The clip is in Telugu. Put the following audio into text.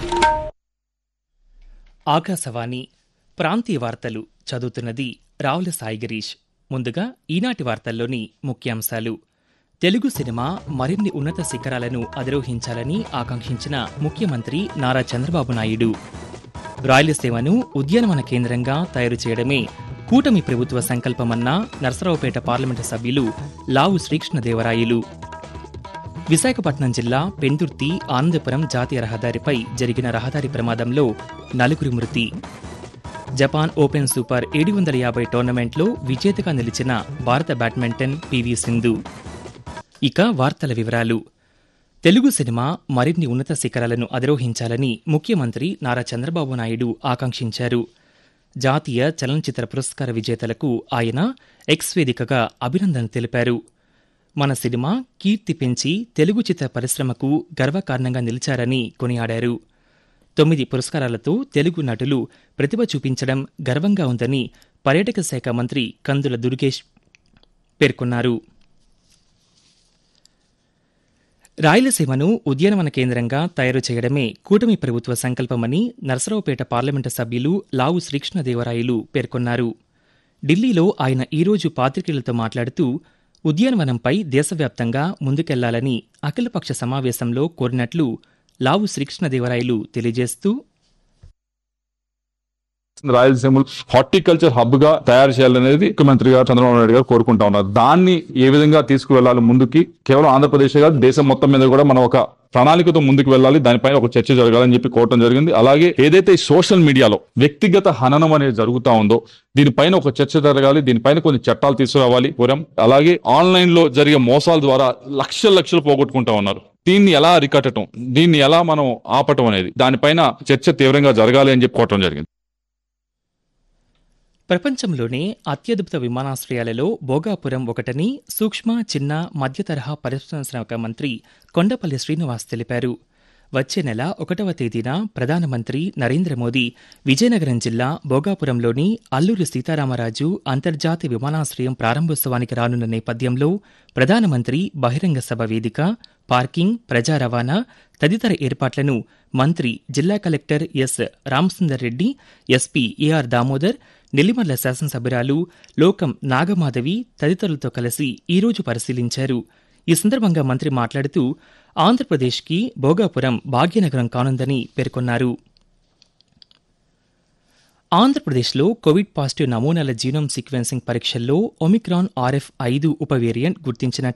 ఆకాశవాణి ప్రాంతీయ వార్తలు చదువుతున్నది రావుల సాయి గిరీష్ ముందుగా ఈనాటి వార్తల్లోని ముఖ్యాంశాలు తెలుగు సినిమా మరిన్ని ఉన్నత శిఖరాలను అధిరోహించాలని ఆకాంక్షించిన ముఖ్యమంత్రి నారా చంద్రబాబు నాయుడు రాయలసీమను ఉద్యానవన కేంద్రంగా తయారు చేయడమే కూటమి ప్రభుత్వ సంకల్పమన్న నర్సరావుపేట పార్లమెంటు సభ్యులు లావు శ్రీకృష్ణదేవరాయలు విశాఖపట్నం జిల్లా పెందుర్తి ఆనందపురం జాతీయ రహదారిపై జరిగిన రహదారి ప్రమాదంలో నలుగురి మృతి జపాన్ ఓపెన్ సూపర్ ఏడు వందల యాభై టోర్నమెంట్లో విజేతగా నిలిచిన భారత బ్యాడ్మింటన్ పివి సింధు ఇక వార్తల వివరాలు తెలుగు సినిమా మరిన్ని ఉన్నత శిఖరాలను అధిరోహించాలని ముఖ్యమంత్రి నారా చంద్రబాబు నాయుడు ఆకాంక్షించారు జాతీయ చలనచిత్ర పురస్కార విజేతలకు ఆయన ఎక్స్ వేదికగా అభినందనలు తెలిపారు మన సినిమా కీర్తి పెంచి తెలుగు చిత్ర పరిశ్రమకు గర్వకారణంగా నిలిచారని కొనియాడారు తొమ్మిది పురస్కారాలతో తెలుగు నటులు ప్రతిభ చూపించడం గర్వంగా ఉందని పర్యాటక శాఖ మంత్రి కందుల దుర్గేష్ పేర్కొన్నారు రాయలసీమను ఉద్యానవన కేంద్రంగా తయారు చేయడమే కూటమి ప్రభుత్వ సంకల్పమని నర్సరావుపేట పార్లమెంటు సభ్యులు లావు శ్రీకృష్ణదేవరాయలు పేర్కొన్నారు ఢిల్లీలో ఆయన ఈరోజు పాత్రికేయులతో మాట్లాడుతూ ఉద్యానవనంపై దేశవ్యాప్తంగా ముందుకెళ్లాలని అఖిలపక్ష సమావేశంలో కోరినట్లు లావు శ్రీకృష్ణదేవరాయలు తెలియజేస్తూ రాయలసీమ హార్టికల్చర్ హబ్ గా తయారు చేయాలనేది ముఖ్యమంత్రి గారు చంద్రబాబు నాయుడు గారు కోరుకుంటా ఉన్నారు దాన్ని ఏ విధంగా తీసుకువెళ్లాలి ముందుకి కేవలం ఆంధ్రప్రదేశ్ కాదు దేశం మొత్తం మీద కూడా మనం ఒక ప్రణాళికతో ముందుకు వెళ్ళాలి దానిపైన ఒక చర్చ జరగాలని చెప్పి కోరటం జరిగింది అలాగే ఏదైతే ఈ సోషల్ మీడియాలో వ్యక్తిగత హననం అనేది జరుగుతా ఉందో దీనిపైన ఒక చర్చ జరగాలి దీనిపైన కొన్ని చట్టాలు తీసుకురావాలి కోరాం అలాగే ఆన్లైన్ లో జరిగే మోసాల ద్వారా లక్షల లక్షలు పోగొట్టుకుంటా ఉన్నారు దీన్ని ఎలా అరికట్టడం దీన్ని ఎలా మనం ఆపటం అనేది దానిపైన చర్చ తీవ్రంగా జరగాలి అని చెప్పి కోరటం జరిగింది ప్రపంచంలోనే అత్యద్భుత విమానాశ్రయాలలో భోగాపురం ఒకటని సూక్ష్మ చిన్న మధ్య తరహా పరిశ్రమ మంత్రి కొండపల్లి శ్రీనివాస్ తెలిపారు వచ్చే నెల ఒకటవ తేదీన ప్రధానమంత్రి నరేంద్ర మోదీ విజయనగరం జిల్లా భోగాపురంలోని అల్లూరి సీతారామరాజు అంతర్జాతీయ విమానాశ్రయం ప్రారంభోత్సవానికి రానున్న నేపథ్యంలో ప్రధానమంత్రి బహిరంగ సభ వేదిక పార్కింగ్ ప్రజా రవాణా తదితర ఏర్పాట్లను మంత్రి జిల్లా collector S Ramasundar Reddy SP A R Damodar Nellimarla శాసనసభ్యురాలు లోకం నాగమాధవి తదితరులతో కలిసి ఈరోజు పరిశీలించారు ఈ సందర్భంగా మంత్రి మాట్లాడుతూ ఆంధ్రప్రదేశ్కి భోగాపురం భాగ్యనగరం కానుందని పేర్కొన్నారు ఆంధ్రప్రదేశ్లో కోవిడ్ పాజిటివ్ నమూనాల జీనోమ్ సీక్వెన్సింగ్ పరీక్షల్లో ఒమిక్రాన్ ఆర్ఎఫ్ ఐదు ఉప వేరియంట్ గుర్తించినట్లు